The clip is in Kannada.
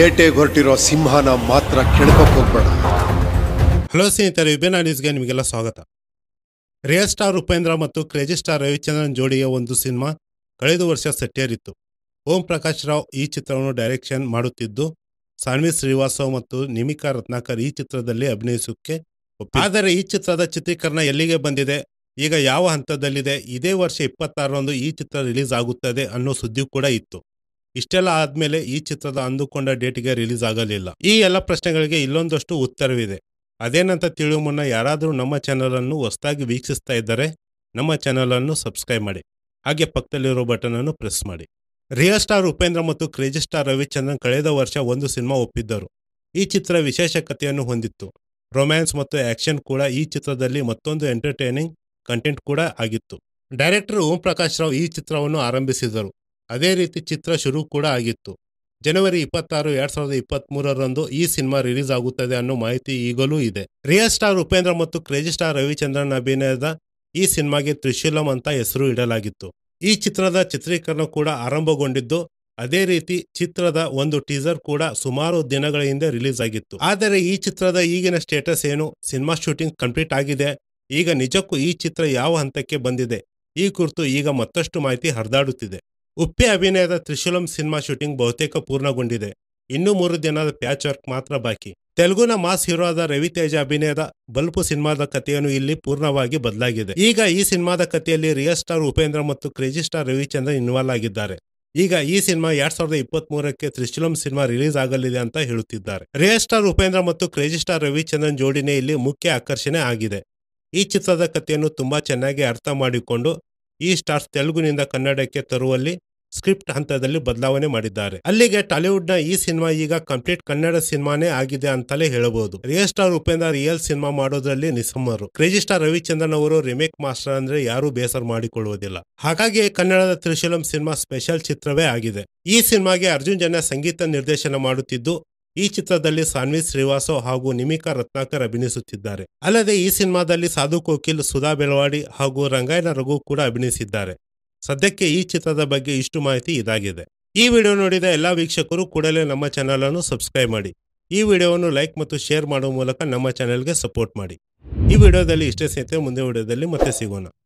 ಬೇಟೆಗೆ ಹೊರಟಿರೋ ಸಿಂಹನ ಮಾತ್ರ ಕೆಣಕಕ್ಕೆ ಹೋಗ್ಬೇಡ ಹಲೋ ಸ್ನೇಹಿತರೆ ವಿಭಿನ್ನ ನ್ಯೂಸ್ಗೆ ನಿಮಗೆಲ್ಲ ಸ್ವಾಗತ ರಿಯಲ್ ಸ್ಟಾರ್ ಉಪೇಂದ್ರ ಮತ್ತು ಕ್ರೇಜಿ ಸ್ಟಾರ್ ರವಿಚಂದ್ರನ್ ಜೋಡಿಯ ಒಂದು ಸಿನಿಮಾ ಕಳೆದ ವರ್ಷ ಸೆಟ್ಟೇರಿತ್ತು ಓಂ ಪ್ರಕಾಶ್ ರಾವ್ ಈ ಚಿತ್ರವನ್ನು ಡೈರೆಕ್ಷನ್ ಮಾಡುತ್ತಿದ್ದು ಸಾನ್ವಿ ಶ್ರೀವಾಸ್ತವ್ ಮತ್ತು ನಿಮಿಕಾ ರತ್ನಾಕರ್ ಈ ಚಿತ್ರದಲ್ಲಿ ಅಭಿನಯಿಸೋಕೆ ಒಪ್ಪಿ- ಆದರೆ ಈ ಚಿತ್ರದ ಚಿತ್ರೀಕರಣ ಎಲ್ಲಿಗೆ ಬಂದಿದೆ ಈಗ ಯಾವ ಹಂತದಲ್ಲಿದೆ ಇದೇ ವರ್ಷ ಇಪ್ಪತ್ತಾರರಂದು ಈ ಚಿತ್ರ ರಿಲೀಸ್ ಆಗುತ್ತದೆ ಅನ್ನೋ ಸುದ್ದಿ ಕೂಡ ಇತ್ತು ಇಷ್ಟೆಲ್ಲ ಆದ್ಮೇಲೆ ಈ ಚಿತ್ರದ ಅಂದುಕೊಂಡ ಡೇಟ್ಗೆ ರಿಲೀಸ್ ಆಗಲಿಲ್ಲ ಈ ಎಲ್ಲ ಪ್ರಶ್ನೆಗಳಿಗೆ ಇಲ್ಲೊಂದಷ್ಟು ಉತ್ತರವಿದೆ ಅದೇನಂತ ತಿಳಿಯುವ ಮುನ್ನ ಯಾರಾದರೂ ನಮ್ಮ ಚಾನಲ್ ಅನ್ನು ಹೊಸದಾಗಿ ವೀಕ್ಷಿಸ್ತಾ ಇದ್ದರೆ ನಮ್ಮ ಚಾನಲ್ ಅನ್ನು ಸಬ್ಸ್ಕ್ರೈಬ್ ಮಾಡಿ ಹಾಗೆ ಪಕ್ಕದಲ್ಲಿರೋ ಬಟನ್ ಅನ್ನು ಪ್ರೆಸ್ ಮಾಡಿ ರಿಯಲ್ ಸ್ಟಾರ್ ಉಪೇಂದ್ರ ಮತ್ತು ಕ್ರೇಜಿ ಸ್ಟಾರ್ ರವಿಚಂದ್ರನ್ ಕಳೆದ ವರ್ಷ ಒಂದು ಸಿನಿಮಾ ಒಪ್ಪಿದ್ದರು ಈ ಚಿತ್ರ ವಿಶೇಷ ಕಥೆಯನ್ನು ಹೊಂದಿತ್ತು ರೊಮ್ಯಾನ್ಸ್ ಮತ್ತು ಆಕ್ಷನ್ ಕೂಡ ಈ ಚಿತ್ರದಲ್ಲಿ ಮತ್ತೊಂದು ಎಂಟರ್ಟೈನಿಂಗ್ ಕಂಟೆಂಟ್ ಕೂಡ ಆಗಿತ್ತು ಡೈರೆಕ್ಟರ್ ಓಂ ಪ್ರಕಾಶ್ ರಾವ್ ಈ ಚಿತ್ರವನ್ನು ಆರಂಭಿಸಿದರು ಅದೇ ರೀತಿ ಚಿತ್ರ ಶುರು ಕೂಡ ಆಗಿತ್ತು ಜನವರಿ ಇಪ್ಪತ್ತಾರು ಎರಡ್ ಸಾವಿರದ ಇಪ್ಪತ್ತ್ ಮೂರರಂದು ಈ ಸಿನಿಮಾ ರಿಲೀಸ್ ಆಗುತ್ತದೆ ಅನ್ನೋ ಮಾಹಿತಿ ಈಗಲೂ ಇದೆ ರಿಯಲ್ ಸ್ಟಾರ್ ಉಪೇಂದ್ರ ಮತ್ತು ಕ್ರೇಜಿ ಸ್ಟಾರ್ ರವಿಚಂದ್ರನ್ ಅಭಿನಯದ ಈ ಸಿನಿಮಾಗೆ ತ್ರಿಶೂಲಂ ಅಂತ ಹೆಸರು ಇಡಲಾಗಿತ್ತು ಈ ಚಿತ್ರದ ಚಿತ್ರೀಕರಣ ಕೂಡ ಆರಂಭಗೊಂಡಿದ್ದು ಅದೇ ರೀತಿ ಚಿತ್ರದ ಒಂದು ಟೀಸರ್ ಕೂಡ ಸುಮಾರು ದಿನಗಳ ಹಿಂದೆ ರಿಲೀಸ್ ಆಗಿತ್ತು ಆದರೆ ಈ ಚಿತ್ರದ ಈಗಿನ ಸ್ಟೇಟಸ್ ಏನು ಸಿನಿಮಾ ಶೂಟಿಂಗ್ ಕಂಪ್ಲೀಟ್ ಆಗಿದೆ ಈಗ ನಿಜಕ್ಕೂ ಈ ಚಿತ್ರ ಯಾವ ಹಂತಕ್ಕೆ ಬಂದಿದೆ ಈ ಕುರಿತು ಈಗ ಮತ್ತಷ್ಟು ಮಾಹಿತಿ ಹರಿದಾಡುತ್ತಿದೆ ಉಪ್ಪಿ ಅಭಿನಯದ ತ್ರಿಶೂಲಂ ಸಿನಿಮಾ ಶೂಟಿಂಗ್ ಬಹುತೇಕ ಪೂರ್ಣಗೊಂಡಿದೆ ಇನ್ನೂ ಮೂರು ದಿನದ ಪ್ಯಾಚ್ ವರ್ಕ್ ಮಾತ್ರ ಬಾಕಿ ತೆಲುಗುನ ಮಾಸ್ ಹೀರೋ ಆದ ರವಿತೇಜ ಅಭಿನಯದ ಬಲ್ಪು ಸಿನಿಮಾದ ಕಥೆಯನ್ನು ಇಲ್ಲಿ ಪೂರ್ಣವಾಗಿ ಬದಲಾಗಿದೆ ಈಗ ಈ ಸಿನಿಮಾದ ಕಥೆಯಲ್ಲಿ ರಿಯಲ್ ಸ್ಟಾರ್ ಉಪೇಂದ್ರ ಮತ್ತು ಕ್ರೇಜಿ ಸ್ಟಾರ್ ರವಿಚಂದ್ರನ್ ಇನ್ವಾಲ್ವ್ ಆಗಿದ್ದಾರೆ ಈಗ ಈ ಸಿನಿಮಾ ಎರಡ್ ಸಾವಿರದ ಇಪ್ಪತ್ತ್ ಮೂರಕ್ಕೆ ತ್ರಿಶೂಲಂ ಸಿನಿಮಾ ರಿಲೀಸ್ ಆಗಲಿದೆ ಅಂತ ಹೇಳುತ್ತಿದ್ದಾರೆ ರಿಯಲ್ ಸ್ಟಾರ್ ಉಪೇಂದ್ರ ಮತ್ತು ಕ್ರೇಜಿ ಸ್ಟಾರ್ ರವಿಚಂದ್ರನ್ ಜೋಡಿನೇ ಇಲ್ಲಿ ಮುಖ್ಯ ಆಕರ್ಷಣೆ ಆಗಿದೆ ಈ ಚಿತ್ರದ ಕಥೆಯನ್ನು ತುಂಬಾ ಚೆನ್ನಾಗಿ ಅರ್ಥ ಮಾಡಿಕೊಂಡು ಈ ಸ್ಟಾರ್ಸ್ ತೆಲುಗುನಿಂದ ಕನ್ನಡಕ್ಕೆ ತರುವಲ್ಲಿ ಸ್ಕ್ರಿಪ್ಟ್ ಹಂತದಲ್ಲಿ ಬದಲಾವಣೆ ಮಾಡಿದ್ದಾರೆ ಅಲ್ಲಿಗೆ ಟಾಲಿವುಡ್ ನ ಈ ಸಿನಿಮಾ ಈಗ ಕಂಪ್ಲೀಟ್ ಕನ್ನಡ ಸಿನಿಮಾನೇ ಆಗಿದೆ ಅಂತಲೇ ಹೇಳಬಹುದು real star Upendra real cinema ಮಾಡೋದ್ರಲ್ಲಿ ನಿಸಮ್ಮರು ಕ್ರೇಜಿ ಸ್ಟಾರ್ ರವಿಚಂದ್ರನ್ ಅವರು ರಿಮೇಕ್ ಮಾಸ್ಟರ್ ಅಂದ್ರೆ ಯಾರು ಬೇಸರ ಮಾಡಿಕೊಳ್ಳುವುದಿಲ್ಲ ಹಾಗಾಗಿ ಕನ್ನಡದ ತ್ರಿಶೂಲಂ ಸಿನಿಮಾ ಸ್ಪೆಷಲ್ ಚಿತ್ರವೇ ಆಗಿದೆ ಈ ಸಿನಿಮಾಗೆ ಅರ್ಜುನ್ ಜನ ಸಂಗೀತ ನಿರ್ದೇಶನ ಮಾಡುತ್ತಿದ್ದು ಈ ಚಿತ್ರದಲ್ಲಿ ಸಾನ್ವಿ ಶ್ರೀವಾಸವ್ ಹಾಗೂ ನಿಮಿಕಾ ರತ್ನಾಕರ್ ಅಭಿನಯಿಸುತ್ತಿದ್ದಾರೆ ಅಲ್ಲದೆ ಈ ಸಿನಿಮಾದಲ್ಲಿ ಸಾಧು ಕೋಕಿಲ್ ಸುಧಾ ಬೆಳವಾಡಿ ಹಾಗೂ ರಂಗಾಯಣ ರಘು ಕೂಡ ಅಭಿನಯಿಸಿದ್ದಾರೆ ಸದ್ಯಕ್ಕೆ ಈ ಚಿತ್ರದ ಬಗ್ಗೆ ಇಷ್ಟು ಮಾಹಿತಿ ಇದಾಗಿದೆ ಈ ವಿಡಿಯೋ ನೋಡಿದ ಎಲ್ಲ ವೀಕ್ಷಕರು ಕೂಡಲೇ ನಮ್ಮ ಚಾನಲ್ ಅನ್ನು ಸಬ್ಸ್ಕ್ರೈಬ್ ಮಾಡಿ ಈ ವಿಡಿಯೋವನ್ನು ಲೈಕ್ ಮತ್ತು ಶೇರ್ ಮಾಡುವ ಮೂಲಕ ನಮ್ಮ ಚಾನೆಲ್ಗೆ ಸಪೋರ್ಟ್ ಮಾಡಿ ಈ ವಿಡಿಯೋದಲ್ಲಿ ಇಷ್ಟೇ ಸ್ನೇಹಿತರೆ ಮುಂದೆ ವಿಡಿಯೋದಲ್ಲಿ ಮತ್ತೆ ಸಿಗೋಣ